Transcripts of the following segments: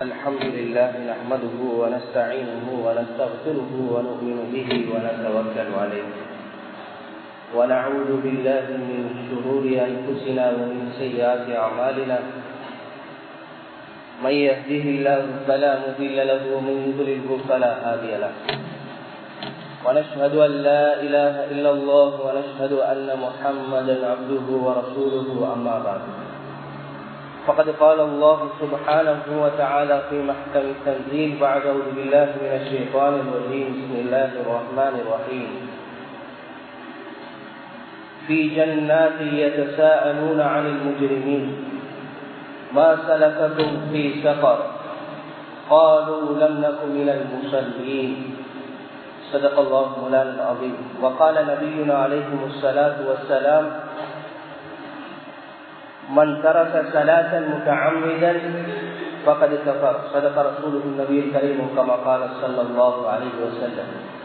الحمد لله نحمده ونستعينه ونستغفره ونؤمن به ونتوكل عليه ونعوذ بالله من شرور أنفسنا ومن سيئات أعمالنا من يهده الله فلا مضل له ومن يضلله فلا هادي له ونشهد أن لا إله إلا الله ونشهد أن محمدا عبده ورسوله أما بعد فقد قال الله سبحانه وتعالى في محكم التنزيل بعد أعوذ بالله من الشيطان الرجيم بسم الله الرحمن الرحيم في جنات يتساءلون عن المجرمين ما سلككم في سقر قالوا لم نكن من المصلين صدق الله مولانا العظيم وقال نبينا عليه الصلاة والسلام من ترك صلاة متعمدا فقد كفر صدق رسوله النبي الكريم كما قال صلى الله عليه وسلم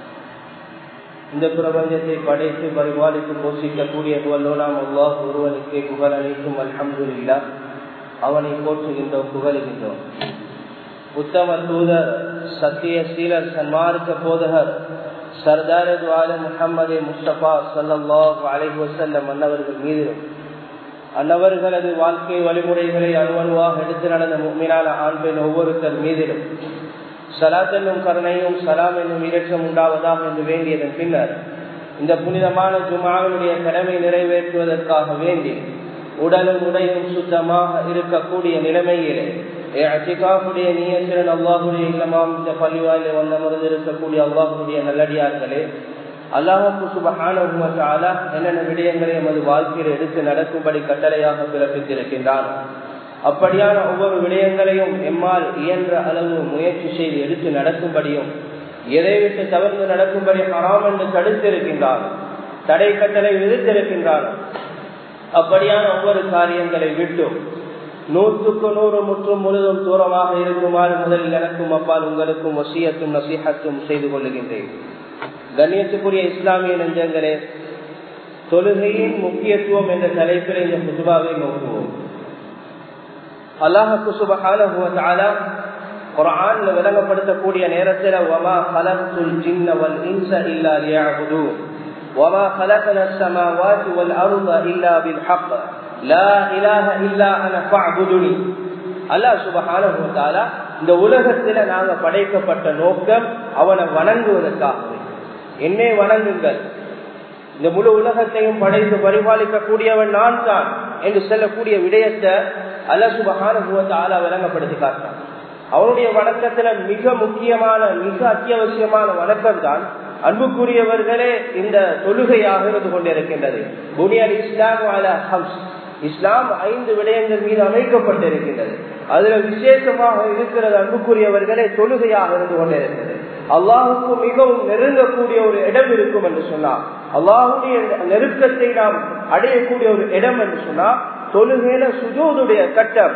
இந்த பிரபஞ்சத்தை படைத்து பரிபாலித்து போஷிக்கக்கூடிய வல்லோனாம் அல்லாஹ் ஒருவனுக்கே புகழ் அளிக்கும் அல்ஹம்து இல்லா அவனை போற்றுகின்றோம் புகழுகின்றோம் உத்தம தூதர் சத்திய சீலர் சன்மார்க்க போதகர் சர்தார் துவால முகமது முஸ்தபா சல்லாஹ் அலைஹி வசல்லம் அன்னவர்கள் மீதிலும் அன்னவர்களது வாழ்க்கை வழிமுறைகளை அணுவணுவாக எடுத்து நடந்த மீனான ஆண் பெண் ஒவ்வொருத்தர் மீதிலும் சலாத் என்னும் கருணையும் சலாம் என்னும் இரட்சம் உண்டாவதாக என்று வேண்டியதன் பின்னர் இந்த புனிதமான ஜுமாவினுடைய கடமை நிறைவேற்றுவதற்காக வேண்டி உடலும் உடையும் சுத்தமாக இருக்கக்கூடிய நிலைமையிலே அச்சிகாவுடைய நீயத்திறன் அல்லாஹுடைய இல்லமாம் இந்த பள்ளிவாயிலே வந்தமர்ந்து இருக்கக்கூடிய அல்லாஹுடைய நல்லடியார்களே அல்லாஹு சுபஹான என்னென்ன விடயங்களை எமது வாழ்க்கையில் எடுத்து நடக்கும்படி கட்டளையாக பிறப்பித்திருக்கின்றான் அப்படியான ஒவ்வொரு விடயங்களையும் எம்மால் இயன்ற அளவு முயற்சி செய்து எடுத்து நடக்கும்படியும் எதை விட்டு தவிர்த்து நடக்கும்படி ஹராம் என்று தடுத்திருக்கின்றான் தடை கட்டளை விதித்திருக்கின்றான் அப்படியான ஒவ்வொரு காரியங்களை விட்டும் நூற்றுக்கு நூறு முற்றும் முழுதும் தூரமாக இருக்குமாறு முதலில் எனக்கும் அப்பால் உங்களுக்கும் வசியத்தும் நசீகத்தும் செய்து கொள்ளுகின்றேன் கண்ணியத்துக்குரிய இஸ்லாமிய நெஞ்சங்களே தொழுகையின் முக்கியத்துவம் என்ற தலைப்பில் இந்த புதுவாவை நோக்குவோம் அல்லாஹு சுபகான குரான்ல விளங்கப்படுத்தக்கூடிய நேரத்தில் வமா ஹலத்துல் ஜின்ன வல் இன்ச இல்லா லியஅபுது وما خلقنا السماوات والأرض إلا بالحق لا إله إلا أنا فاعبدني அல்லாஹ் சுபஹானஹு வ தஆலா இந்த உலகத்துல நாங்க படைக்கப்பட்ட நோக்கம் அவனை வணங்குவதற்காகவே என்னை வணங்குங்கள் இந்த முழு உலகத்தையும் படைத்து பரிபாலிக்கக்கூடியவன் நான் தான் என்று சொல்லக்கூடிய விடயத்தை அலசுபகான விளங்கப்படுத்தி காட்டான் அவனுடைய வணக்கத்துல மிக முக்கியமான மிக அத்தியாவசியமான வணக்கம் தான் அன்புக்குரியவர்களே இந்த தொழுகையாக இருந்து கொண்டிருக்கின்றது புனியல் இஸ்லாம் ஹம்ஸ் இஸ்லாம் ஐந்து விடயங்கள் மீது அமைக்கப்பட்டிருக்கின்றது அதுல விசேஷமாக இருக்கிறது அன்புக்குரியவர்களே தொழுகையாக இருந்து கொண்டிருக்கிறது அல்லாஹுக்கு மிகவும் நெருங்கக்கூடிய ஒரு இடம் இருக்கும் என்று சொன்னார் அல்லாஹுடைய நெருக்கத்தை நாம் அடையக்கூடிய ஒரு இடம் என்று சொன்னால் தொழுகையில சுஜூதுடைய கட்டம்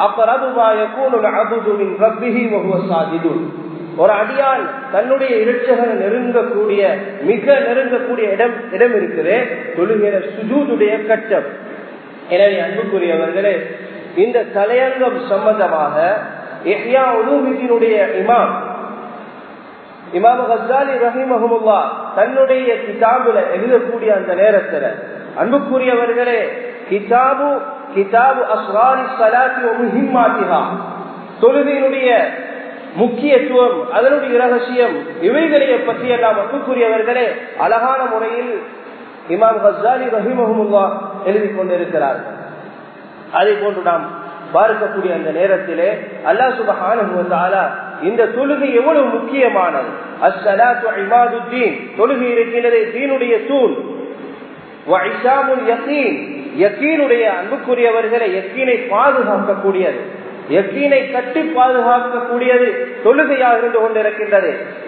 அப்பரதுவாயின் ஒரு அடியால் தன்னுடைய இரட்சகனை நெருங்கக்கூடிய மிக நெருங்கக்கூடிய இடம் இடம் இருக்குது தொழுகிற சுஜூதுடைய கட்டம் எனவே அன்புக்குரியவர்களே இந்த தலையங்கம் சம்பந்தமாக எஹ்யா உலூமித்தினுடைய இமாம் இமாம் ஹசாலி ரஹிமஹமுல்லா தன்னுடைய கிதாபுல எழுதக்கூடிய அந்த நேரத்துல அன்புக்குரியவர்களே கிதாபு கிதாபு அஸ்ராரி சலாத்தி முஹிம்மாத்திஹா தொழுகையினுடைய முக்கியத்துவம் அதனுடைய ரகசியம் இவைகளைய பற்றி எல்லாம் அன்புக்குரியவர்களே அழகான முறையில் இமாம் ஹசாலி ரஹிமஹமுல்லா எழுதி கொண்டிருக்கிறார்கள் அதை போன்று நாம் பார்க்கக்கூடிய அந்த நேரத்திலே அல்லா சுபஹான இந்த தொழுகை எவ்வளவு முக்கியமானது அஸ்ஸலாத்து இமாதுத்தீன் தொழுகை இருக்கின்றதே தீனுடைய தூண் யக்கீனுடைய அன்புக்குரியவர்களை யக்கீனை பாதுகாக்கக்கூடியது யக்கீனை கட்டி பாதுகாக்கக்கூடியது தொழுகையாக இருந்து கொண்டிருக்கின்றது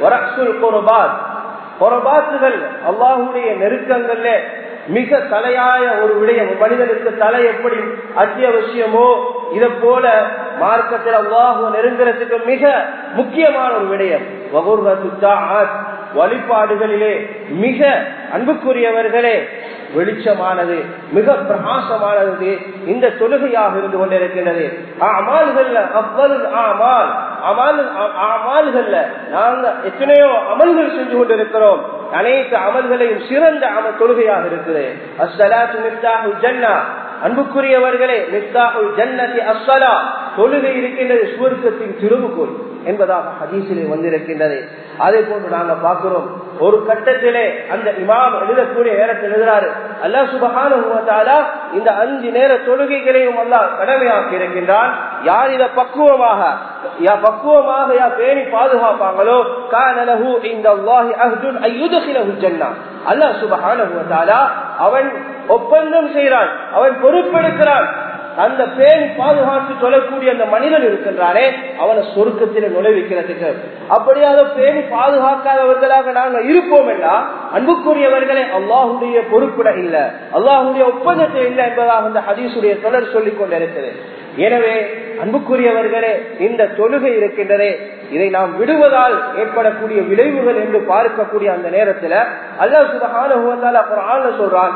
பொறபாத்துகள் அல்லாஹுடைய நெருக்கங்கள்ல மிக தலையாய ஒரு விடயம் மனிதனுக்கு தலை எப்படி அத்தியாவசியமோ இதை போல மார்க்கத்தில் அல்லாஹு நெருங்குறதுக்கு மிக முக்கியமான ஒரு விடயம் வகுர்வலிப்பாடுகளிலே மிக அன்புக்குரியவர்களே வெளிச்சமானது மிக பிரகாசமானது இந்த தொழுகையாக இருந்து கொண்டிருக்கின்றது அமால்கள்ல அவ்வளவு ஆமால் அமல் அமால்கள்ல நாங்க எத்தனையோ அமல்கள் செஞ்சு கொண்டிருக்கிறோம் அனைத்து அமல்களையும் சிறந்த அமல் தொழுகையாக இருக்குது அஸ்ஸலாத்து மிஃப்தாஹு ஜன்னா அன்புக்குரியவர்களே மிஃப்தாஹுல் ஜன்னதி அஸ்ஸலா தொழுகை இருக்கின்றது சுவர்க்கத்தின் திருவுகோல் என்பதாக ஹதீசிலே வந்திருக்கின்றது அதே போன்று நாங்க பார்க்கிறோம் ஒரு கட்டத்திலே அந்த இமாம் எழுதக்கூடிய நேரத்தில் எழுதுறாரு அல்லா சுபகான இந்த அஞ்சு நேர தொழுகைகளையும் அல்லா கடமையாக்கி இருக்கின்றான் யார் இதை பக்குவமாக யா பக்குவமாக யா பேணி பாதுகாப்பாங்களோ கானலஹு இந்த அல்லாஹி அஹ்துன் ஐயுதகிலஹு ஜன்னா அல்லாஹ் சுபஹானஹு வதஆலா அவன் ஒப்பந்தம் செய்கிறான் அவன் பொறுப்பெடுக்கிறான் அந்த பேணி பாதுகாத்து சொல்லக்கூடிய அந்த மனிதன் இருக்கின்றானே அவனை சொருக்கத்தில் நுழைவிக்கிறதுக்கு அப்படியாக பேணி பாதுகாக்காதவர்களாக நாங்க இருப்போம் என்றா அன்புக்குரியவர்களே அல்லாஹுடைய பொறுப்பிட இல்ல அல்லாஹுடைய ஒப்பந்தத்தை இல்லை என்பதாக அந்த ஹதீசுடைய தொடர் சொல்லிக் கொண்டிருக்கிறது எனவே அன்புக்குரியவர்களே இந்த தொழுகை இருக்கின்றதே இதை நாம் விடுவதால் ஏற்படக்கூடிய விளைவுகள் என்று பார்க்கக்கூடிய அந்த நேரத்தில் அல்லாஹ் சுபஹான சொல்றான்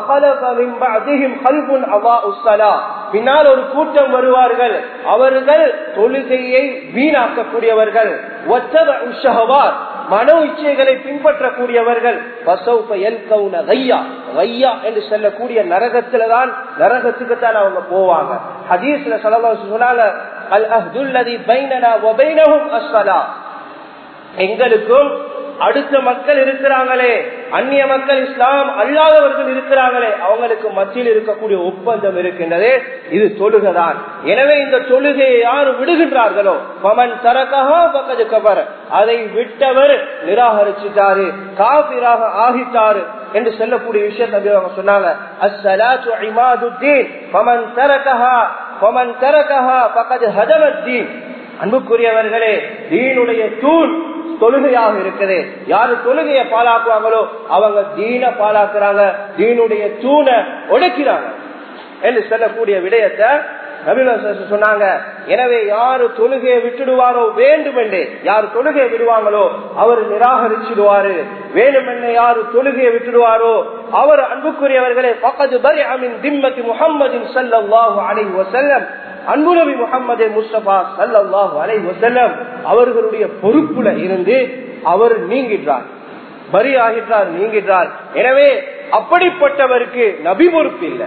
பின்னால் ஒரு கூட்டம் வருவார்கள் அவர்கள் தொழுகையை வீணாக்கக்கூடியவர்கள் மனோ இச்சைகளை பின்பற்றக்கூடியவர்கள் என்று சொல்லக்கூடிய நரகத்துல தான் நரகத்துக்கு தான் அவங்க போவாங்க ஹதீஸ்ல சொன்னாங்க எங்களுக்கும் அடுத்த மக்கள் இருக்கிறாங்களே அந்நிய மக்கள் இஸ்லாம் அல்லாதவர்கள் இருக்கிறாங்களே அவங்களுக்கு மத்தியில் இருக்கக்கூடிய ஒப்பந்தம் இருக்கின்றது இது தொழுகைதான் எனவே இந்த தொழுகையை யார் விடுகின்றார்களோ பமன் தரக்கா பக்கத்து கபர் அதை விட்டவர் நிராகரிச்சிட்டாரு காபிராக ஆகிட்டாரு என்று சொல்லக்கூடிய விஷயத்தை அவங்க சொன்னாங்க அஸ்ஸலாத்து இமாதுத்தீன் பமன் தரக்கஹா பமன் தரக்கஹா பக்கத்து ஹதமத்தீன் அன்புக்குரியவர்களே தீனுடைய தூண் தொழுகையாக இருக்குது யாரு தொழுகைய பாலாக்குவாங்களோ அவங்க தீன பாலாக்குறாங்க தீனுடைய தூணை ஒடுக்கிறாங்க என்று சொல்லக்கூடிய விடயத்தை சொன்னாங்க எனவே யாரு தொழுகையை விட்டுடுவாரோ வேண்டுமென்றே யார் தொழுகையை விடுவாங்களோ அவர் நிராகரிச்சிடுவாரு வேண்டுமென்றே யாரு தொழுகையை விட்டுடுவாரோ அவர் அன்புக்குரியவர்களே பக்கத்து பரி அமின் திம்மதி முகம்மதின் சல்லாஹு அலை வசல்லம் அன்புநபி முகமது முஸ்தபா சல்லாஹு அலை வசல்லம் அவர்களுடைய பொறுப்புல இருந்து அவர் நீங்கின்றார் பரி ஆகின்றார் நீங்கின்றார் எனவே அப்படிப்பட்டவருக்கு நபி பொறுப்பு இல்லை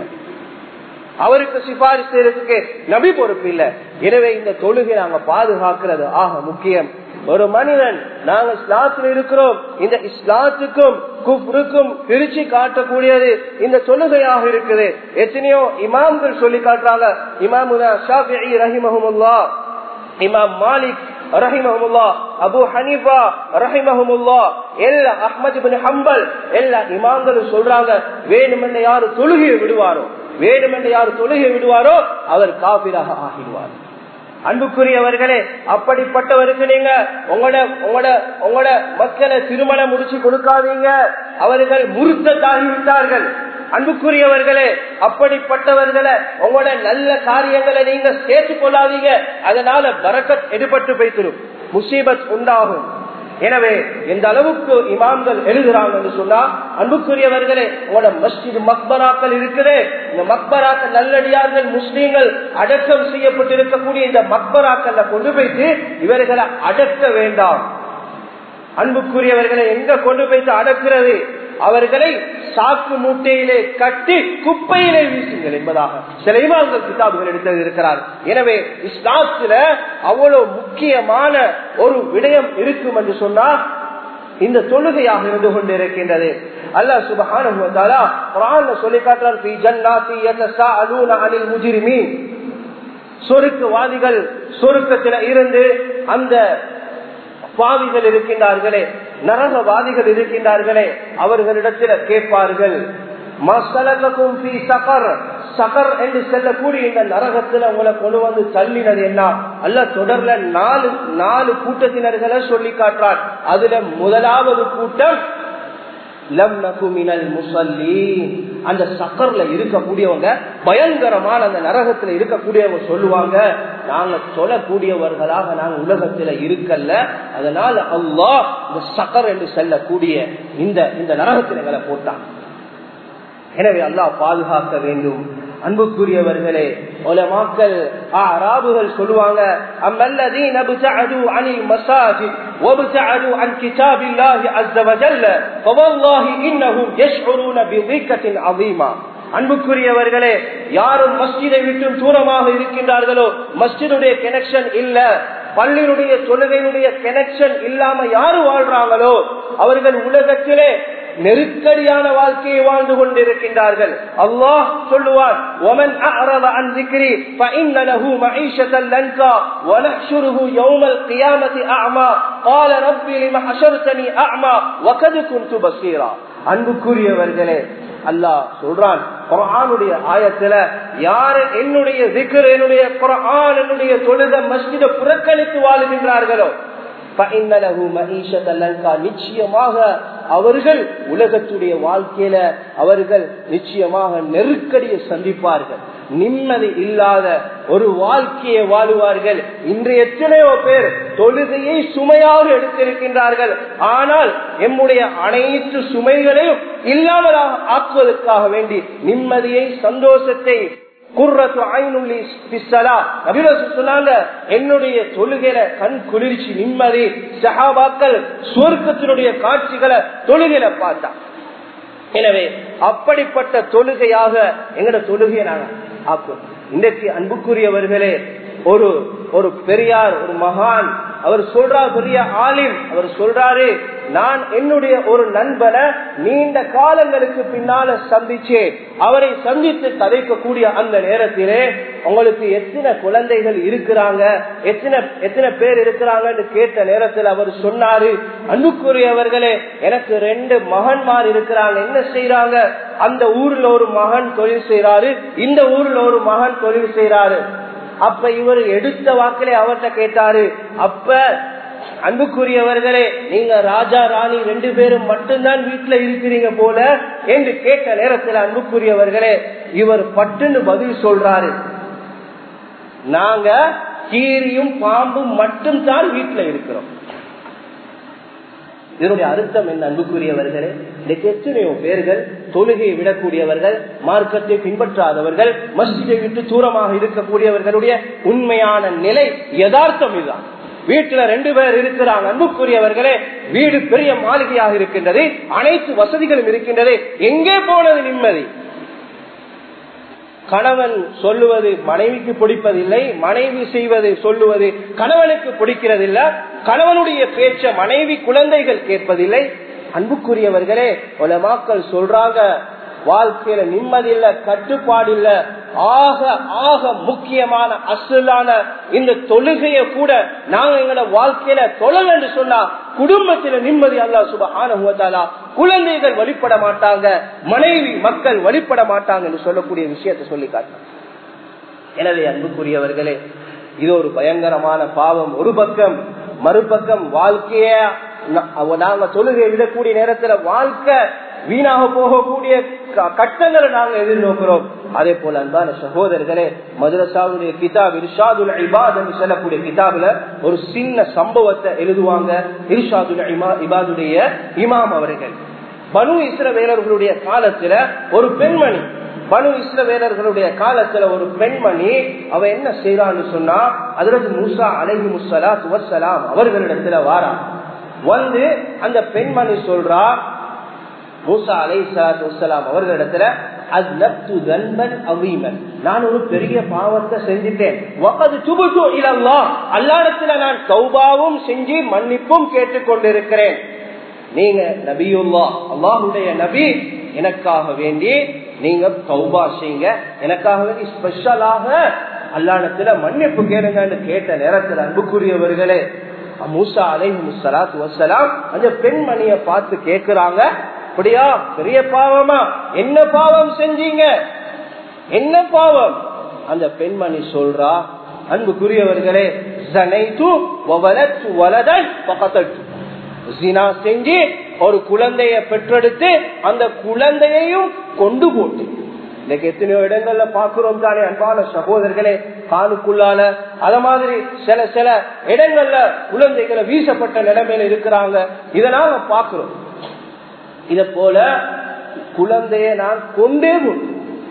அவருக்கு சிபாரிசு செய்யறதுக்கு நபி பொறுப்பு இல்லை எனவே இந்த தொழுகை நாங்க பாதுகாக்கிறது ஆக முக்கியம் ஒரு மனிதன் நாங்க இஸ்லாத்தில் இருக்கிறோம் இந்த இஸ்லாத்துக்கும் குப்ருக்கும் பிரிச்சு காட்டக்கூடியது இந்த தொழுகையாக இருக்குது எத்தனையோ இமாம்கள் சொல்லி காட்டுறாங்க இமாம் ரஹிமஹமுல்லா இமாம் மாலிக் ரஹிமஹமுல்லா அபு ஹனீஃபா ரஹிமஹமுல்லா எல்லா அஹ்மது பின் ஹம்பல் எல்லா இமாம்களும் சொல்றாங்க வேணுமென்று யாரு தொழுகையை விடுவாரோ வேணுமென்று யார் தொழுகை விடுவாரோ அவர் காபிராக ஆகிடுவார் அன்புக்குரியவர்களே அப்படிப்பட்டவருக்கு நீங்க உங்களோட உங்களோட உங்களோட மக்களை திருமணம் முடிச்சு கொடுக்காதீங்க அவர்கள் முருத்தத்தாகிவிட்டார்கள் அன்புக்குரியவர்களே அப்படிப்பட்டவர்களை உங்களோட நல்ல காரியங்களை நீங்க சேர்த்து கொள்ளாதீங்க அதனால பரக்கத் எடுபட்டு போய்த்திரும் முசீபத் உண்டாகும் எனவே எந்த அளவுக்கு இமாம்கள் எழுதுறாங்க என்று சொன்னா அன்புக்குரியவர்களே உங்களோட மஸ்ஜித் மக்பராக்கள் இருக்குது இந்த மக்பராக்கள் நல்லடியார்கள் முஸ்லீம்கள் அடக்கம் செய்யப்பட்டிருக்கக்கூடிய இந்த மக்பராக்கள்ல கொண்டு போயிட்டு இவர்களை அடக்க வேண்டாம் அன்புக்குரியவர்களை எங்க கொண்டு போயிட்டு அடக்கிறது அவர்களை சாக்கு மூட்டையிலே கட்டி குப்பையிலே வீசுங்கள் என்பதாக சில இமாம்கள் கிதாபுகள் எடுத்து இருக்கிறார் எனவே இஸ்லாத்துல அவ்வளவு முக்கியமான ஒரு விடயம் இருக்கும் என்று சொன்னா இந்த தொழுகையாக இருந்து கொண்டிருக்கின்றது அல்ல சுபஹான சொல்லி காட்டுறார் சொருக்குவாதிகள் சொருக்கத்தில் இருந்து அந்த பாவிகள் இருக்கின்றார்களே நரகவாதிகள் இருக்கின்றார்களே அவர்களிடத்தில் கேட்பார்கள் சகர் என்று செல்லக்கூடிய இந்த நரகத்துல உங்களை கொண்டு வந்து தள்ளினது என்ன அல்ல தொடர்ல நாலு நாலு கூட்டத்தினர்களை சொல்லி காட்டுறார் அதுல முதலாவது கூட்டம் லம் நகுமினல் முசல்லி அந்த சக்கர்ல இருக்கக்கூடியவங்க பயங்கரமான அந்த நரகத்துல இருக்கக்கூடியவங்க சொல்லுவாங்க நாங்க சொல்லக்கூடியவர்களாக நாங்க உலகத்துல இருக்கல்ல அதனால அல்லாஹ் இந்த சக்கர் என்று செல்லக்கூடிய இந்த இந்த நரகத்துல எங்களை போட்டான் எனவே அல்லாஹ் பாதுகாக்க வேண்டும் அன்புக்குரியவர்களே உலமாக்கள் ஆராபுகள் சொல்லுவாங்க அம்மல்லதீன புதஅது அனில் மசாஜித் وابتعدوا عن كتاب الله عز وجل فوالله انهم يشعرون بضيقة عظيمة அன்புக்குரியவர்களே யாரும் மஸ்ஜிதை விட்டு தூரமாக இருக்கின்றார்களோ மஸ்ஜிதுடைய கனெக்ஷன் இல்ல பள்ளியினுடைய தொழுகையினுடைய கனெக்ஷன் இல்லாம யாரு வாழ்றாங்களோ அவர்கள் உலகத்திலே நெருக்கடியான வாழ்க்கையை வாழ்ந்து கொண்டிருக்கின்றார்கள் அல்லாஹ் சொல்லுவார் ومن اعرض عن ذكري فان له معيشه لنكا ونحشره يوم القيامه اعمى قال ربي لما حشرتني اعمى وقد كنت بصيرا அன்புக்குரியவர்களே அல்லாஹ் சொல்றான் குரானுடைய ஆயத்துல யாரு என்னுடைய திக்கர் என்னுடைய குரான் என்னுடைய தொழுத மஸ்ஜித புறக்கணித்து வாழுகின்றார்களோ நிச்சயமாக அவர்கள் உலகத்துடைய வாழ்க்கையில அவர்கள் நிச்சயமாக நெருக்கடியை சந்திப்பார்கள் நிம்மதி இல்லாத ஒரு வாழ்க்கையை வாழுவார்கள் இன்று எத்தனையோ பேர் தொழுகையை சுமையாக எடுத்திருக்கின்றார்கள் ஆனால் எம்முடைய அனைத்து சுமைகளையும் இல்லாமலாக ஆக்குவதற்காக வேண்டி நிம்மதியை சந்தோஷத்தை என்னுடைய தொழுகிற கண் குளிர்ச்சி நிம்மதி சஹாபாக்கள் சுவர்க்கத்தினுடைய காட்சிகளை தொழுகிற பார்த்தா எனவே அப்படிப்பட்ட தொழுகையாக எங்கட தொழுகையை நாங்க ஆக்கும் இன்றைக்கு அன்புக்குரியவர்களே ஒரு ஒரு பெரியார் ஒரு மகான் அவர் சொல்றார் பெரிய ஆலிம் அவர் சொல்றாரு நான் என்னுடைய ஒரு நண்பனை நீண்ட காலங்களுக்கு பின்னால சந்திச்சேன் அவரை சந்தித்து கதைக்கக்கூடிய அந்த நேரத்திலே உங்களுக்கு எத்தனை குழந்தைகள் இருக்கிறாங்க எத்தனை எத்தனை பேர் இருக்கிறாங்கன்னு கேட்ட நேரத்தில் அவர் சொன்னாரு அன்புக்குரியவர்களே எனக்கு ரெண்டு மகன்மார் இருக்கிறாங்க என்ன செய்யறாங்க அந்த ஊர்ல ஒரு மகன் தொழில் செய்யறாரு இந்த ஊர்ல ஒரு மகன் தொழில் செய்யறாரு அப்ப இவர் எடுத்த வாக்கிலே அவர்கிட்ட கேட்டாரு அப்ப அன்புக்குரியவர்களே நீங்க ராஜா ராணி ரெண்டு பேரும் மட்டும்தான் வீட்டுல இருக்கிறீங்க போல என்று கேட்ட நேரத்தில் அன்புக்குரியவர்களே இவர் பட்டுன்னு பதில் சொல்றாரு நாங்க கீரியும் பாம்பும் மட்டும் தான் வீட்டுல இருக்கிறோம் இதனுடைய அர்த்தம் என்ன அன்புக்குரியவர்களே இன்னைக்கு எத்தனையோ பேர்கள் தொழுகையை விடக்கூடியவர்கள் மார்க்கத்தை பின்பற்றாதவர்கள் மஸ்ஜிதை விட்டு தூரமாக இருக்கக்கூடியவர்களுடைய உண்மையான நிலை யதார்த்தம் இதுதான் வீட்டுல ரெண்டு பேர் இருக்கிறாங்க அன்புக்குரியவர்களே வீடு பெரிய மாளிகையாக இருக்கின்றது அனைத்து வசதிகளும் இருக்கின்றது எங்கே போனது நிம்மதி கணவன் சொல்லுவது மனைவிக்கு பிடிப்பதில்லை மனைவி செய்வது சொல்லுவது கணவனுக்கு பிடிக்கிறதில்லை கணவனுடைய பேச்ச மனைவி குழந்தைகள் கேட்பதில்லை அன்புக்குரியவர்களே உலமாக்கள் சொல்றாங்க வாழ்க்கையில நிம்மதி இல்ல கட்டுப்பாடு இல்ல ஆக ஆக முக்கியமான அசலான இந்த தொழுகைய கூட நாங்க எங்களோட வாழ்க்கையில தொழல் என்று சொன்னா குடும்பத்தில நிம்மதி அல்லா சுபஹானா குழந்தைகள் வழிபட மாட்டாங்க மனைவி மக்கள் வழிபட மாட்டாங்க என்று சொல்லக்கூடிய விஷயத்தை சொல்லி காட்டாங்க எனவே அன்புக்குரியவர்களே இது ஒரு பயங்கரமான பாவம் ஒரு பக்கம் மறுபக்கம் வாழ்க்கைய நாங்க தொழுகை விடக்கூடிய நேரத்துல வாழ்க்கை வீணாக போகக்கூடிய கட்டங்களை நாங்க எதிர்நோக்கிறோம் அதே போல அன்பான சகோதரர்களே மதுரசாவுடைய கிதாப் இர்ஷாதுல் இபாத் என்று சொல்லக்கூடிய கிதாபுல ஒரு சின்ன சம்பவத்தை எழுதுவாங்க இர்ஷாதுல் இபாதுடைய இமாம் அவர்கள் பனு இஸ்ரவேலர்களுடைய காலத்துல ஒரு பெண்மணி பனு இஸ்ரவேலர்களுடைய காலத்துல ஒரு பெண்மணி அவ என்ன செய்யறான்னு சொன்னா அதற்கு மூசா அலைஹி முசலா துவசலாம் அவர்களிடத்துல வாரா வந்து அந்த பெண்மணி சொல்றா மூசா அலை சலாத்து அவர்களிடத்துல நான் ஒரு பெரிய பாவத்தை செஞ்சிட்டேன் அல்லாடத்துல நான் சௌபாவும் செஞ்சு மன்னிப்பும் கேட்டுக்கொண்டிருக்கிறேன் நீங்க நபியுல்லா அல்லாஹுடைய நபி எனக்காக வேண்டி நீங்க சௌபா செய்யுங்க எனக்காக வேண்டி ஸ்பெஷலாக அல்லாடத்துல மன்னிப்பு கேளுங்கன்னு கேட்ட நேரத்தில் அன்புக்குரியவர்களே மூசா அலை முசலாத்து வசலாம் அந்த பெண்மணிய பார்த்து கேக்குறாங்க அப்படியா பெரிய பாவமா என்ன பாவம் செஞ்சீங்க என்ன பாவம் அந்த பெண்மணி சொல்றா அன்புக்குரியவர்களே செஞ்சு ஒரு குழந்தைய பெற்றெடுத்து அந்த குழந்தையையும் கொண்டு போட்டு இன்னைக்கு எத்தனையோ இடங்கள்ல பாக்குறோம் தானே அன்பான சகோதரர்களே காணுக்குள்ளால அத மாதிரி சில சில இடங்கள்ல குழந்தைகளை வீசப்பட்ட நிலைமையில இருக்கிறாங்க இதை நாங்க பாக்குறோம் இத போல குழந்தைய நான் கொண்டே போட்டேன்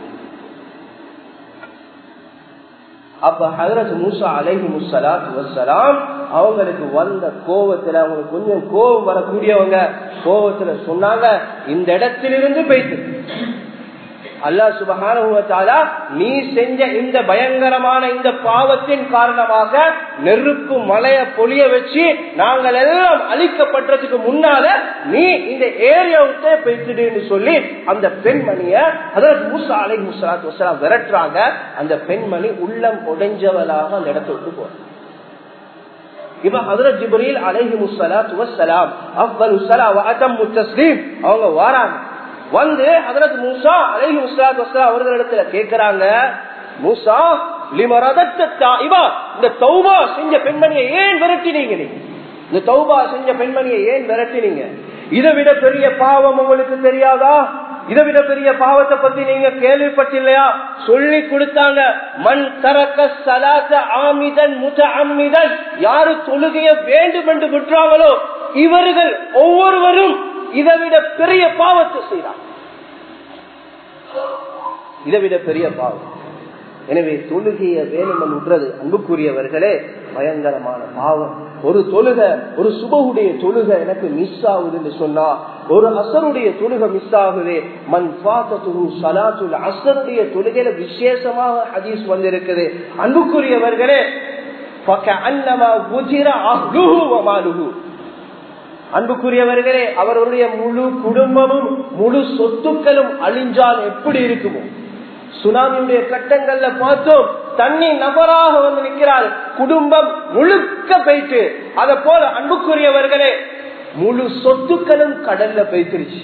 அப்ப ஹதரத் மூசா அலைஹி முசலாத் வசலாம் அவங்களுக்கு வந்த கோபத்துல அவங்களுக்கு கொஞ்சம் கோபம் வரக்கூடியவங்க கோபத்துல சொன்னாங்க இந்த இடத்திலிருந்து போயிட்டு அல்லா சுபகான நீ செஞ்ச இந்த பயங்கரமான இந்த பாவத்தின் காரணமாக நெருப்பு மலைய பொழிய வச்சு நாங்கள் எல்லாம் அழிக்கப்பட்டதுக்கு முன்னால நீ இந்த ஏரியா விட்டே போயிட்டுன்னு சொல்லி அந்த பெண்மணிய அதாவது மூசா அலை முசலாத் வசலாம் விரட்டுறாங்க அந்த பெண்மணி உள்ளம் உடைஞ்சவளாக அந்த இடத்த விட்டு போற இப்ப ஹதரத் ஜிப்ரீல் அலைஹி முசலாத் வசலாம் அவ்வளவு சலா அத்தம் முத்தஸ்லீம் அவங்க வாராங்க வந்து ஹதரத் மூசா அலைஹி முஸ்லாத் வஸ்லாம் அவர்களிடத்துல கேட்கிறாங்க மூசா இந்த தௌபா செஞ்ச பெண்மணியை ஏன் விரட்டினீங்க நீங்க இந்த தௌபா செஞ்ச பெண்மணியை ஏன் விரட்டினீங்க இதை விட பெரிய பாவம் உங்களுக்கு தெரியாதா இதை விட பெரிய பாவத்தை பத்தி நீங்க கேள்விப்பட்டில்லையா சொல்லி கொடுத்தாங்க மண் தரக்க சலாத்த ஆமிதன் முத அம்மிதன் யாரு தொழுகைய வேண்டும் என்று விட்டுறாங்களோ இவர்கள் ஒவ்வொருவரும் இதை விட பெரிய பாவத்தை செய்யறாங்க இதை விட பெரிய பாவம் எனவே தொழுகைய வேணுமன் விடுறது அன்புக்குரியவர்களே பயங்கரமான பாவம் ஒரு தொழுக ஒரு சுபகுடைய தொழுக எனக்கு மிஸ் ஆகுதுன்னு சொன்னா ஒரு அசருடைய தொழுக மிஸ் ஆகுது மண் பாத்தது சலாத்துல் அசருடைய தொழுகையில விசேஷமாக ஹதீஸ் வந்திருக்குது அன்புக்குரியவர்களே அன்புக்குரியவர்களே அவர்களுடைய முழு குடும்பமும் முழு சொத்துக்களும் அழிஞ்சால் எப்படி இருக்குமோ சுனாமியுடைய கட்டங்கள்ல பார்த்தோம் தண்ணி நபராக வந்து நிற்கிறார் குடும்பம் முழுக்க போயிட்டு அத போல அன்புக்குரியவர்களே முழு சொத்துக்களும் கடல்ல போய்த்திருச்சு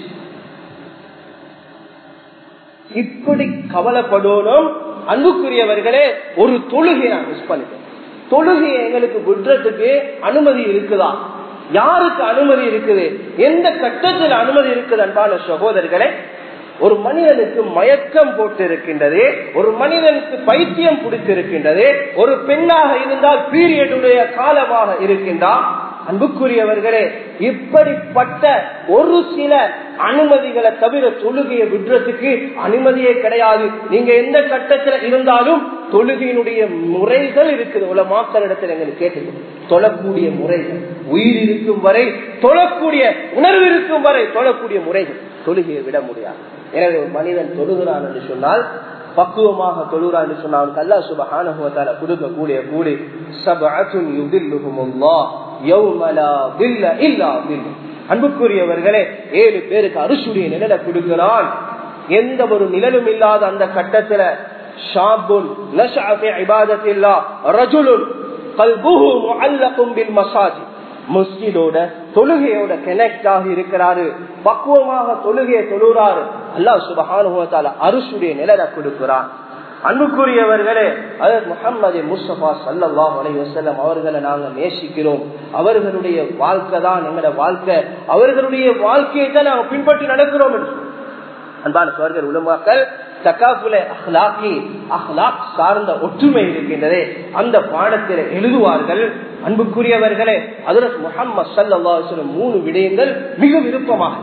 இப்படி கவலைப்படணும் அன்புக்குரியவர்களே ஒரு தொழுகை நான் மிஸ் பண்ணிட்டேன் தொழுகையை எங்களுக்கு விடுறதுக்கு அனுமதி இருக்குதா யாருக்கு அனுமதி இருக்குது எந்த கட்டத்தில் அனுமதி இருக்குது அன்பான சகோதரர்களே ஒரு மனிதனுக்கு மயக்கம் போட்டு இருக்கின்றது ஒரு மனிதனுக்கு பைத்தியம் பிடித்திருக்கின்றது ஒரு பெண்ணாக இருந்தால் பீரியடுடைய காலமாக இருக்கின்றார் அன்புக்குரியவர்களே இப்படிப்பட்ட ஒரு சில அனுமதிகளை தவிர தொழுகையை விடுறதுக்கு அனுமதியே கிடையாது நீங்க எந்த கட்டத்துல இருந்தாலும் தொழுகையினுடைய முறைகள் இருக்குது உள்ள மாக்களிடத்தில் எங்களுக்கு கேட்டு தொழக்கூடிய முறைகள் உயிர் இருக்கும் வரை தொழக்கூடிய உணர்வு இருக்கும் வரை தொழக்கூடிய முறைகள் தொழுகையை விட முடியாது எனவே ஒரு மனிதன் தொழுகிறான் என்று சொன்னால் பக்குவமாக தொழுகிறான் என்று சொன்னால் அவனுக்கு அல்லா சுபஹானுவத்தால கொடுக்கக்கூடிய கூடி சபஅத்துன் யுதில்லுஹுமுல்லாஹ் யௌம லா தில்ல இல்லா தில் அன்புக்குரியவர்களே ஏழு பேருக்கு அரிசுடைய நிழலை கொடுக்கிறான் எந்த ஒரு நிழலும் இல்லாத அந்த கட்டத்துல ஷாபுன் நஷஅ ஃபி இபாதத்தில்லா ரஜுலுன் கல்புஹு முஅல்லகும் பில் மசாஜித் மஸ்ஜிதோட தொழுகையோட கனெக்ட் ஆகி இருக்கிறாரு பக்குவமாக தொழுகையை தொழுறாரு அல்லா சுபகானுவத்தால அரிசுடைய நிழலை கொடுக்கிறான் அன்புக்குரியவர்களே அதற்கு முகமது முஸ்தபா சல்லாஹ் அலை வசல்லம் அவர்களை நாங்க நேசிக்கிறோம் அவர்களுடைய வாழ்க்கை தான் எங்களோட வாழ்க்கை அவர்களுடைய வாழ்க்கையை தான் நாங்க பின்பற்றி நடக்கிறோம் என்று அன்பான சோர்கள் உலமாக்கள் தக்காப்புல அஹ்லாக்கி அஹ்லாக் சார்ந்த ஒற்றுமை இருக்கின்றதே அந்த பாடத்தில் எழுதுவார்கள் அன்புக்குரியவர்களே அதற்கு முகமது சல்லா மூணு விடயங்கள் மிக விருப்பமாக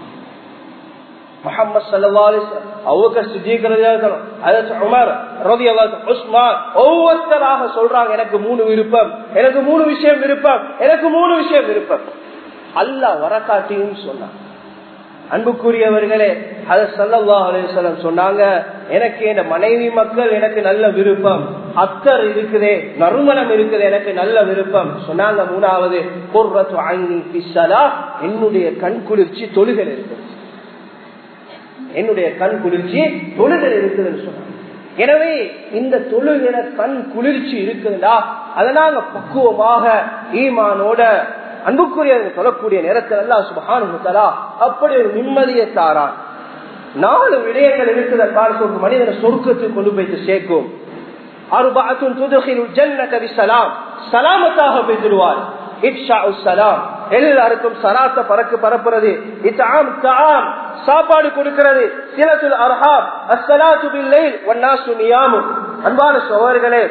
முகமது சல்லா ஒவ்வொருத்தராக சொல்றாங்க எனக்கு மூணு விருப்பம் எனக்கு மூணு விஷயம் விருப்பம் எனக்கு மூணு விஷயம் விருப்பம் அல்ல வரக்காட்டியும் சொன்னாங்க அன்புக்குரியவர்களே அது சல்லா அலிசல்லம் சொன்னாங்க எனக்கு என் மனைவி மக்கள் எனக்கு நல்ல விருப்பம் அத்தர் இருக்குதே நறுமணம் இருக்குது எனக்கு நல்ல விருப்பம் சொன்னாங்க மூணாவது என்னுடைய கண் குளிர்ச்சி தொழுகல் இருக்குது என்னுடைய கண் குளிர்ச்சி தொழுகல் இருக்குதுன்னு சொன்னாங்க எனவே இந்த தொழுகிற கண் குளிர்ச்சி இருக்குதுடா அதை நாங்க பக்குவமாக ஈமானோட அன்புக்குரிய சொல்லக்கூடிய நேரத்தில் எல்லாம் சுபகானுத்தலா அப்படி ஒரு நிம்மதியை தாரான் நாலு விடயங்கள் இருக்கிற காலத்து மனிதனை சொர்க்கத்துக்கு கொண்டு போய்த்து சேர்க்கும் அருபாத்தும் துதுகில் ஜன்னத விசலாம் சலாமத்தாக பெற்றுடுவார் எல்லாருக்கும் சராத்த பறக்கு பரப்புறது இத்தாம் தாம் சாப்பாடு கொடுக்கிறது சிலத்துல் அர்ஹாம் அஸ்ஸலாத்து பில்லைல் வன்னாசு நியாமும் அன்பான சோழர்களே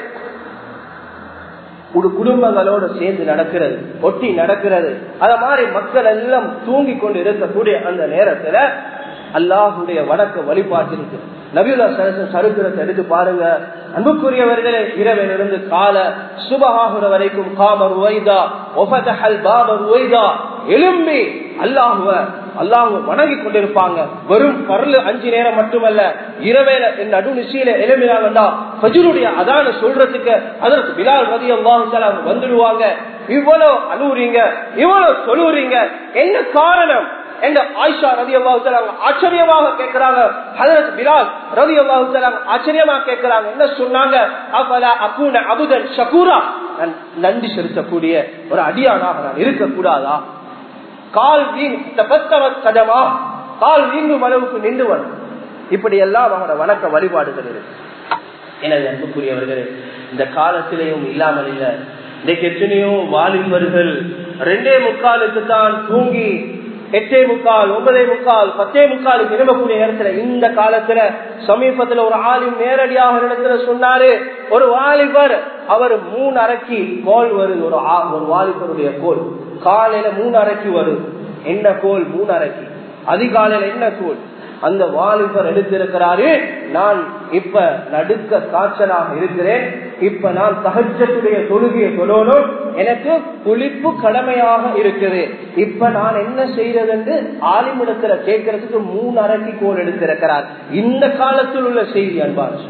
ஒரு குடும்பங்களோடு சேர்ந்து நடக்கிறது ஒட்டி நடக்கிறது அத மாதிரி மக்கள் எல்லாம் தூங்கி கொண்டு இருக்கக்கூடிய அந்த நேரத்துல அல்லாஹுடைய வணக்க வழிபாட்டிற்கு நபியுல்லா சரசன் சரித்திரத்தை எடுத்து பாருங்க அன்புக்குரியவர்களே இரவிலிருந்து கால சுபகாகுற வரைக்கும் காமர் உவைதா ஒபதஹல் பாபர் உவைதா எலும்பி அல்லாஹுவ அல்லாஹுவ வணங்கி கொண்டிருப்பாங்க வெறும் பரலு அஞ்சு நேரம் மட்டுமல்ல இரவேல என் நடுநிசையில எலும்பினாங்கண்டா பஜுருடைய அதான சொல்றதுக்கு அதற்கு பிலால் ரதி அல்லாஹு வந்துடுவாங்க இவ்வளவு அழுவுறீங்க இவ்வளவு சொல்லுறீங்க என்ன காரணம் என்ற ஆயிஷா ரதி அல்லாஹு ஆச்சரியமாக கேட்கிறாங்க ஹதரத் பிலால் ரதி அல்லாஹு ஆச்சரியமா கேட்கிறாங்க என்ன சொன்னாங்க அபலா அகுன அபுதன் ஷகூரா நான் நன்றி செலுத்தக்கூடிய ஒரு அடியானாக நான் இருக்கக்கூடாதா கால் வீண் கதமா கால் வீங்கும் அளவுக்கு நின்றுவன் இப்படி எல்லாம் அவனோட வணக்க வழிபாடுகள் இருக்கு எனது அன்புக்குரியவர்களே இந்த காலத்திலேயும் இல்லாமல் இல்லை இன்னைக்கு எத்தனையோ வாலிபர்கள் ரெண்டே முக்காலுக்கு தான் தூங்கி எட்டே முக்கால் ஒன்பதே முக்கால் பத்தே முக்காலுக்கு எழும்பக்கூடிய நேரத்துல இந்த காலத்துல சமீபத்துல ஒரு ஆலிம் நேரடியாக இடத்துல சொன்னாரு ஒரு வாலிபர் அவர் மூணு அரைக்கி கோல் வருது ஒரு ஒரு வாலிபருடைய கோல் காலையில மூணு அரைக்கி வருது என்ன கோல் மூணு அரைக்கி அதிகாலையில என்ன கோல் அந்த வாலிபர் எடுத்திருக்கிறாரு நான் இப்ப நடுக்க காய்ச்சலாக இருக்கிறேன் இப்ப நான் சகஜத்துடைய தொழுகையை சொல்லணும் எனக்கு குளிப்பு கடமையாக இருக்குது இப்ப நான் என்ன செய்யறது என்று ஆலிமிடத்துல கேட்கறதுக்கு மூணு அரக்கி கோல் எடுத்திருக்கிறார் இந்த காலத்தில் உள்ள செய்தி அன்பான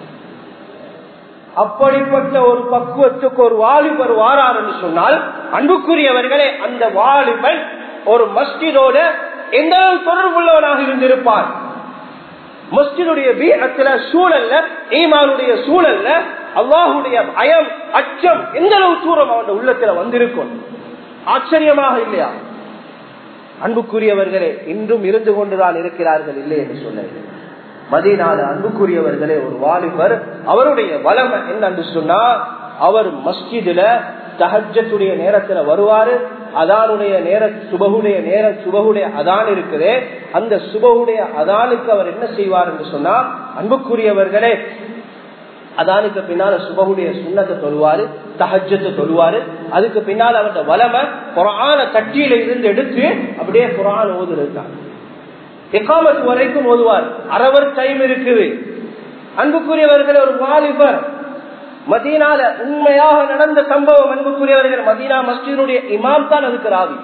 அப்படிப்பட்ட ஒரு பக்குவத்துக்கு ஒரு வாலிபர் வாரார் என்று சொன்னால் அன்புக்குரியவர்களே அந்த வாலிபன் ஒரு மஸ்ஜிதோட எந்த அளவு தொடர்புள்ளவனாக இருந்திருப்பார் மஸ்ஜிதுடைய வீரத்துல சூழல்ல ஈமானுடைய சூழல்ல அல்லாஹுடைய பயம் அச்சம் எந்த அளவு தூரம் அவன் உள்ளத்துல வந்திருக்கும் ஆச்சரியமாக இல்லையா அன்புக்குரியவர்களே இன்றும் இருந்து கொண்டுதான் இருக்கிறார்கள் இல்லை என்று சொல்ல மதினால அன்புக்குரியவர்களே ஒரு வாலிபர் அவருடைய வளமை என்னன்னு சொன்னா அவர் மஸ்ஜிதுல தஹஜத்துடைய நேரத்துல வருவாரு அதானுடைய நேர சுபகுடைய நேர சுபகுடைய அதான் இருக்குது அந்த சுபகுடைய அதானுக்கு அவர் என்ன செய்வார் என்று சொன்னா அன்புக்குரியவர்களே அதானுக்கு பின்னால சுபகுடைய சுண்ணத்தை தொழுவாரு தஹஜத்தை தொழுவாரு அதுக்கு பின்னால் அவருடைய வளமை குரான கட்டியில இருந்து எடுத்து அப்படியே குரான் ஓது இருக்காங்க எக்காமத்து வரைக்கும் ஓதுவார் அரவர் டைம் இருக்குது அன்புக்குரியவர்கள் ஒரு வாலிபர் மதீனால உண்மையாக நடந்த சம்பவம் அன்புக்குரியவர்கள் மதீனா மஸ்ஜினுடைய இமாம் தான் அதுக்கு ராவி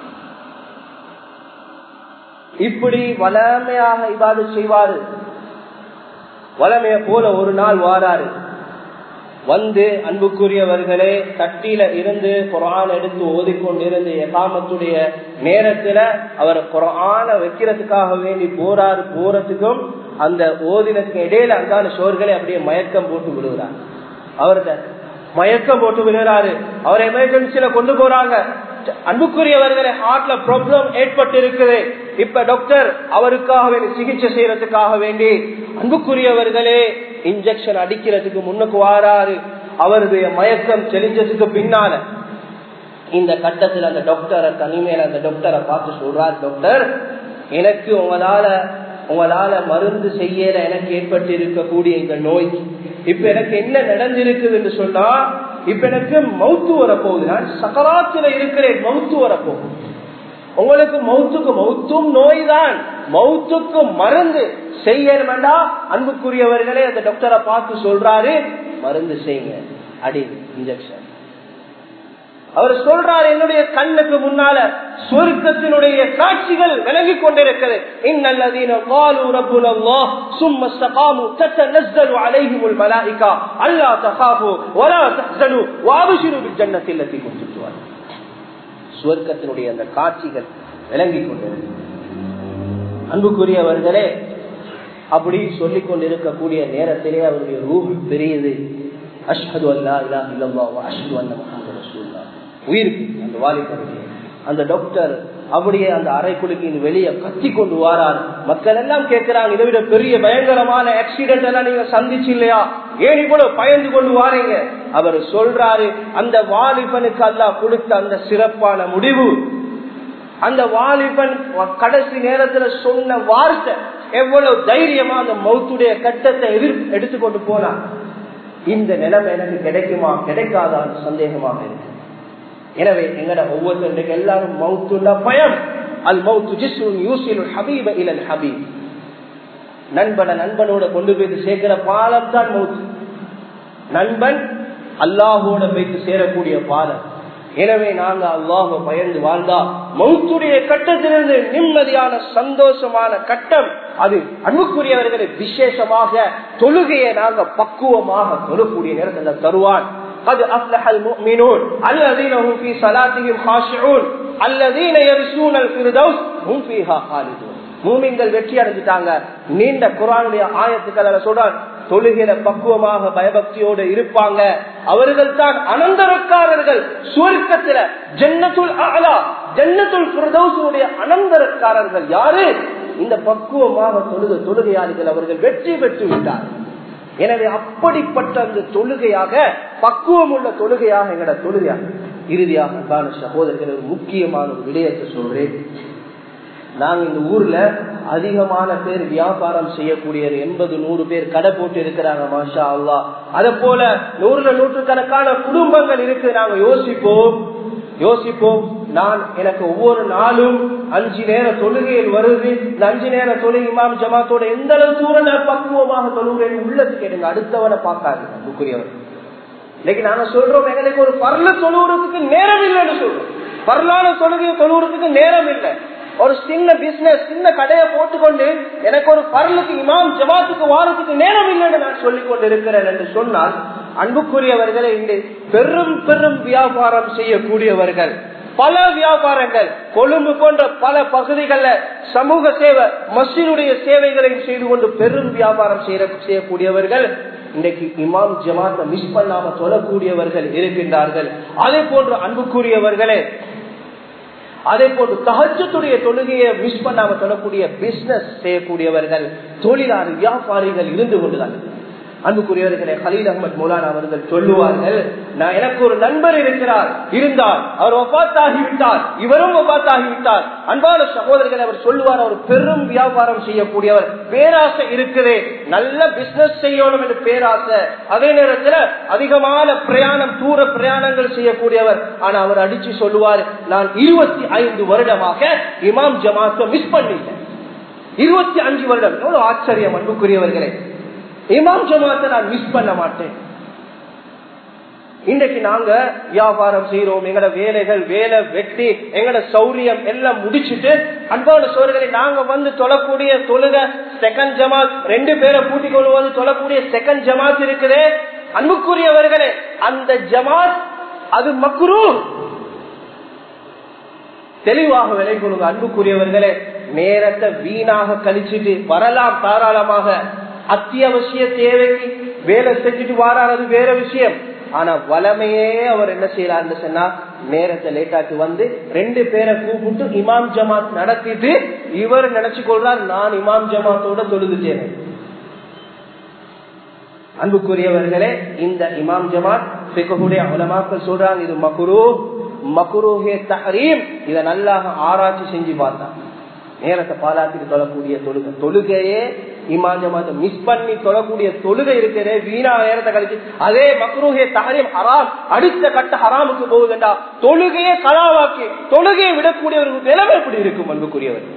இப்படி வளமையாக இவ்வாறு செய்வாரு வளமைய போல ஒரு நாள் வாராரு வந்து அன்புக்குரியவர்களே தட்டியில இருந்து குரான் எடுத்து ஓதிக்கொண்டிருந்து எகாமத்துடைய நேரத்துல அவர் குரான வைக்கிறதுக்காக வேண்டி போறாரு போறதுக்கும் அந்த ஓதினத்துக்கு இடையில அந்தான சோர்களை அப்படியே மயக்கம் போட்டு விடுகிறார் அவர்கிட்ட மயக்கம் போட்டு விழுறாரு அவர் எமர்ஜென்சில கொண்டு போறாங்க அன்புக்குரியவர்களே ஹார்ட்ல ப்ராப்ளம் ஏற்பட்டு இருக்குது இப்ப டாக்டர் அவருக்காக வேண்டி சிகிச்சை செய்யறதுக்காக வேண்டி அன்புக்குரியவர்களே இன்ஜெக்ஷன் அடிக்கிறதுக்கு முன்னுக்கு வாராரு அவருடைய மயக்கம் தெளிஞ்சதுக்கு பின்னால இந்த கட்டத்தில் அந்த டாக்டரை தனிமையில அந்த டாக்டரை பார்த்து சொல்றார் டாக்டர் எனக்கு உங்களால உங்களால மருந்து செய்யல எனக்கு ஏற்பட்டு இருக்கக்கூடிய இந்த நோய் இப்ப எனக்கு என்ன நடந்திருக்குது என்று சொன்னா இப்ப எனக்கு மவுத்து வரப்போகுது நான் சக்கராத்துல இருக்கிறேன் மவுத்து வரப்போகுது உங்களுக்கு மவுத்துக்கு மவுத்தும் நோய் தான் மவுத்துக்கு மருந்து செய்ய வேண்டாம் அன்புக்குரியவர்களே அந்த டாக்டரை பார்த்து சொல்றாரு மருந்து செய்யுங்க அடி இன்ஜெக்ஷன் அவர் சொல்றார் என்னுடைய கண்ணுக்கு முன்னால சொருக்கத்தினுடைய காட்சிகள் விலகி கொண்டிருக்கிறது இன்னல்லதீன قالوا ربنا الله ثم استقاموا تتنزل عليهم الملائكه الا تخافوا ولا تحزنوا وابشروا بالجنه التي كنتم توعدون சுவர்க்கத்தினுடைய அந்த காட்சிகள் விளங்கி கொண்டிருக்கு அன்புக்குரியவர்களே அப்படி சொல்லிக் கொண்டிருக்கக்கூடிய நேரத்திலே அவருடைய ரூஹ் பெரியது அஷ்ஹது அல்லா இல்லா இல்லல்லா அஷ்ஹது அன்ன முஹம்மது ரசூலுல்லாஹ் உயிருக்கு அந்த வாலிபருக்கு அந்த டாக்டர் அப்படியே அந்த அறைக்குழுக்கு வெளியே கத்தி கொண்டு வாரார் மக்கள் எல்லாம் கேட்கிறாங்க இதை விட பெரிய பயங்கரமான ஆக்சிடென்ட் எல்லாம் நீங்க சந்திச்சு இல்லையா ஏன் இவ்வளவு பயந்து கொண்டு வாரீங்க அவர் சொல்றாரு அந்த வாலிபனுக்கு அல்லா கொடுத்த அந்த சிறப்பான முடிவு அந்த வாலிபன் கடைசி நேரத்துல சொன்ன வார்த்தை எவ்வளவு தைரியமா அந்த மௌத்துடைய கட்டத்தை எதிர் எடுத்துக்கொண்டு போனான் இந்த நிலைமை எனக்கு கிடைக்குமா கிடைக்காதான்னு சந்தேகமாக இருக்கு எனவே எங்கட ஒவ்வொருத்தருக்கு எல்லாரும் மவுத்துள்ள பயம் அல் மவுத்து ஜிஸ்ருன் யூசில் ஹபீப இலல் ஹபீப் நண்பனை நண்பனோட கொண்டு போயிட்டு சேர்க்கிற பாலம் தான் மௌத்து நண்பன் அல்லாஹோட போயிட்டு சேரக்கூடிய பாலம் எனவே நாங்க அல்லாஹ பயந்து வாழ்ந்தா மௌத்துடைய கட்டத்திலிருந்து நிம்மதியான சந்தோஷமான கட்டம் அது அன்புக்குரியவர்களை விசேஷமாக தொழுகையை நாங்க பக்குவமாக தொழக்கூடிய நேரத்தில் தருவான் قد أفلح المؤمنون الذين هم في صلاتهم خاشعون الذين يرسون الفردوس هم فيها خالدون மூமின்கள் வெற்றி அடைஞ்சிட்டாங்க நீண்ட குரானுடைய ஆயத்துக்கள் சொல்றான் தொழுகிற பக்குவமாக பயபக்தியோடு இருப்பாங்க அவர்கள் தான் அனந்தரக்காரர்கள் சுவர்க்கத்துல ஜன்னத்துல் ஆலா ஜன்னத்துல் பிரதோசனுடைய அனந்தரக்காரர்கள் யாரு இந்த பக்குவமாக தொழுக தொழுகையாளிகள் அவர்கள் வெற்றி பெற்று விட்டார்கள் எனவே அப்படிப்பட்ட அந்த தொழுகையாக பக்குவம் உள்ள தொழுகையாக எங்கட தொழுகையாக இறுதியாக அன்பான சகோதரர்கள் ஒரு முக்கியமான ஒரு விடயத்தை சொல்றேன் நாங்க இந்த ஊர்ல அதிகமான பேர் வியாபாரம் செய்யக்கூடிய எண்பது நூறு பேர் கடை போட்டு இருக்கிறாங்க மாஷா அல்லா அத போல நூறுல நூற்றுக்கணக்கான குடும்பங்கள் இருக்கு நாங்க யோசிப்போம் யோசிப்போம் நான் எனக்கு ஒவ்வொரு நாளும் அஞ்சு நேர தொழுகையில் வருது இந்த அஞ்சு நேர தொழுகை இமாம் ஜமாத்தோட எந்த அளவு தூரம் நான் பக்குவமாக தொழுகிறேன் உள்ளத்துக்கு எடுங்க அடுத்தவனை பார்க்காது புக்குரியவர் இன்னைக்கு நாங்க சொல்றோம் எங்களுக்கு ஒரு பரல தொழுவுறதுக்கு நேரம் இல்லைன்னு சொல்றோம் பரலான தொழுகையை தொழுவுறதுக்கு நேரம் இல்லை ஒரு சின்ன பிசினஸ் சின்ன கடையை போட்டுக்கொண்டு எனக்கு ஒரு பரலுக்கு இமாம் ஜமாத்துக்கு வாரத்துக்கு நேரம் இல்லைன்னு நான் சொல்லிக் கொண்டு இருக்கிறேன் என்று சொன்னால் அன்புக்குரியவர்களை இன்று பெரும் பெரும் வியாபாரம் செய்யக்கூடியவர்கள் பல வியாபாரங்கள் கொழும்பு போன்ற பல பகுதிகளில் சமூக சேவை மசினுடைய சேவைகளையும் செய்து கொண்டு பெரும் வியாபாரம் செய்யக்கூடியவர்கள் இன்றைக்கு இமாம் ஜமாத்தை மிஸ் பண்ணாம சொல்லக்கூடியவர்கள் இருக்கின்றார்கள் அதே போன்று அன்புக்குரியவர்களே அதே போன்று தகச்சத்துடைய தொழுகையை மிஸ் பண்ணாம சொல்லக்கூடிய பிசினஸ் செய்யக்கூடியவர்கள் தொழிலாளர் வியாபாரிகள் இருந்து கொண்டுதான் அன்புக்குரியவர்களே ஹலீல் அகமது மௌலானா அவர்கள் சொல்லுவார்கள் நான் எனக்கு ஒரு நண்பர் இருக்கிறார் இருந்தார் அவர் ஒப்பாத்தாகிவிட்டார் இவரும் ஒப்பாத்தாகிவிட்டார் அன்பான சகோதரர்கள் அவர் சொல்லுவார் அவர் பெரும் வியாபாரம் செய்யக்கூடியவர் பேராசை இருக்குது நல்ல பிசினஸ் செய்யணும் என்று பேராசை அதே நேரத்தில் அதிகமான பிரயாணம் தூர பிரயாணங்கள் செய்யக்கூடியவர் ஆனா அவர் அடிச்சு சொல்லுவார் நான் இருபத்தி ஐந்து வருடமாக இமாம் ஜமாத்தை மிஸ் பண்ணிட்டேன் இருபத்தி அஞ்சு வருடம் எவ்வளவு ஆச்சரியம் அன்புக்குரியவர்களே இமாம் ஜமாத்தை நான் மிஸ் பண்ண மாட்டேன் இன்றைக்கு நாங்க வியாபாரம் செய்யறோம் எங்கட வேலைகள் வேலை வெட்டி எங்கட சௌரியம் எல்லாம் முடிச்சுட்டு அன்பான சோழர்களை நாங்க வந்து தொழக்கூடிய தொழுக செகண்ட் ஜமாத் ரெண்டு பேரை கூட்டிக் கொள்வது தொழக்கூடிய செகண்ட் ஜமாத் இருக்குது அன்புக்குரியவர்களே அந்த ஜமாத் அது மக்குரு தெளிவாக விலை கொள்ளுங்க அன்புக்குரியவர்களே நேரத்தை வீணாக கழிச்சுட்டு வரலாம் தாராளமாக அத்தியாவசிய தேவைக்கு வேலை செஞ்சுட்டு வாராது வேற விஷயம் ஆனா வளமையே அவர் என்ன செய்யறாருன்னு சொன்னா நேரத்தை லேட்டாக்கி வந்து ரெண்டு பேரை கூப்பிட்டு இமாம் ஜமாத் நடத்திட்டு இவர் நினைச்சு கொள்றார் நான் இமாம் ஜமாத்தோட தொழுதுட்டேன் அன்புக்குரியவர்களே இந்த இமாம் ஜமாத் பிகவுடைய உலமாக்கள் சொல்றாங்க இது மகுரு மகுருஹே தஹரீம் இதை நல்லா ஆராய்ச்சி செஞ்சு பார்த்தா நேரத்தை பாலாத்திட்டு தொழக்கூடிய தொழுகை தொழுகையே இமாம் ஜமாத்தை மிஸ் பண்ணி தொழக்கூடிய தொழுகை இருக்கிறே வீணா நேரத்தை கழிச்சு அதே மக்ரூஹே தகரியம் ஹராம் அடுத்த கட்ட ஹராமுக்கு போகுதுண்டா தொழுகையே கலாவாக்கி தொழுகையை விடக்கூடியவருக்கு நிலைமை எப்படி இருக்கும் அன்புக்குரியவர்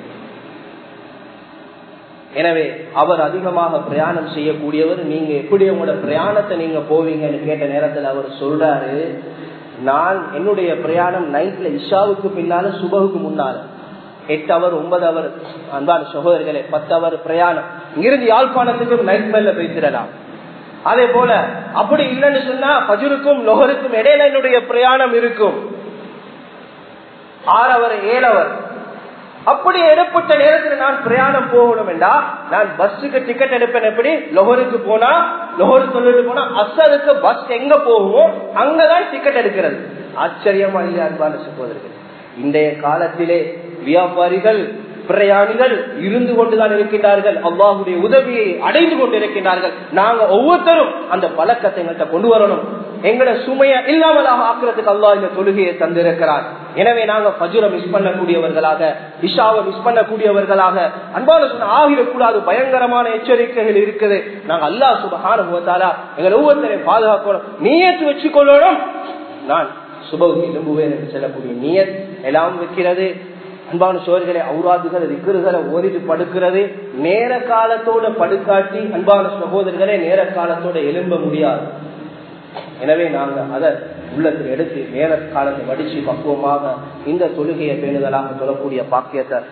எனவே அவர் அதிகமாக பிரயாணம் செய்யக்கூடியவர் நீங்க எப்படி உங்களோட பிரயாணத்தை நீங்க போவீங்கன்னு கேட்ட நேரத்தில் அவர் சொல்றாரு நான் என்னுடைய பிரயாணம் நைட்ல இஷாவுக்கு பின்னால சுபகுக்கு முன்னால எட்டு அவர் ஒன்பது அவர் அன்பான சகோதரர்களே பத்து அவர் பிரயாணம் இங்கிருந்து யாழ்ப்பாணத்துக்கும் நைட் மேல பேசிடலாம் அதே போல அப்படி இல்லைன்னு சொன்னா பஜுருக்கும் லொஹருக்கும் இடையில என்னுடைய பிரயாணம் இருக்கும் ஆறவர் ஏழவர் அப்படி எடுப்பட்ட நேரத்தில் நான் பிரயாணம் போகணும் என்றா நான் பஸ்ஸுக்கு டிக்கெட் எடுப்பேன் எப்படி லொஹருக்கு போனா லொஹரு சொல்லிட்டு போனா அசருக்கு பஸ் எங்க போகுமோ அங்கதான் டிக்கெட் எடுக்கிறது ஆச்சரியமா இல்லையா அன்பான சகோதரர்கள் இன்றைய காலத்திலே வியாபாரிகள் பிரயாணிகள் இருந்து கொண்டுதான் இருக்கின்றார்கள் அல்லாஹுடைய உதவியை அடைந்து கொண்டிருக்கின்றார்கள் நாங்க ஒவ்வொருத்தரும் அந்த பழக்கத்தை எங்கள்கிட்ட கொண்டு வரணும் எங்கட சுமைய இல்லாமலாக ஆக்குறதுக்கு அல்லாஹ் இந்த தொழுகையை தந்திருக்கிறார் எனவே நாங்க பஜுரை மிஸ் பண்ணக்கூடியவர்களாக இஷாவை மிஸ் பண்ணக்கூடியவர்களாக அன்பான சொன்ன ஆகிடக்கூடாது பயங்கரமான எச்சரிக்கைகள் இருக்குது நாங்க அல்லாஹ் சுபகான முகத்தாலா எங்களை ஒவ்வொருத்தரையும் பாதுகாக்கணும் நீயத்து வச்சுக்கொள்ளணும் நான் சுபகு எழும்புவேன் என்று சொல்லக்கூடிய நீயத் எல்லாம் வைக்கிறது அன்பான சோழர்களை அவுராதுகள் விக்கிருகளை ஓதிட்டு படுக்கிறது நேர காலத்தோட படுக்காட்டி அன்பான சகோதரர்களே நேர காலத்தோட எழும்ப முடியாது எனவே நாங்க அதை உள்ளத்தில் எடுத்து நேர காலத்தை வடிச்சு பக்குவமாக இந்த தொழுகையை பேணுதலாக சொல்லக்கூடிய பாக்கியத்தை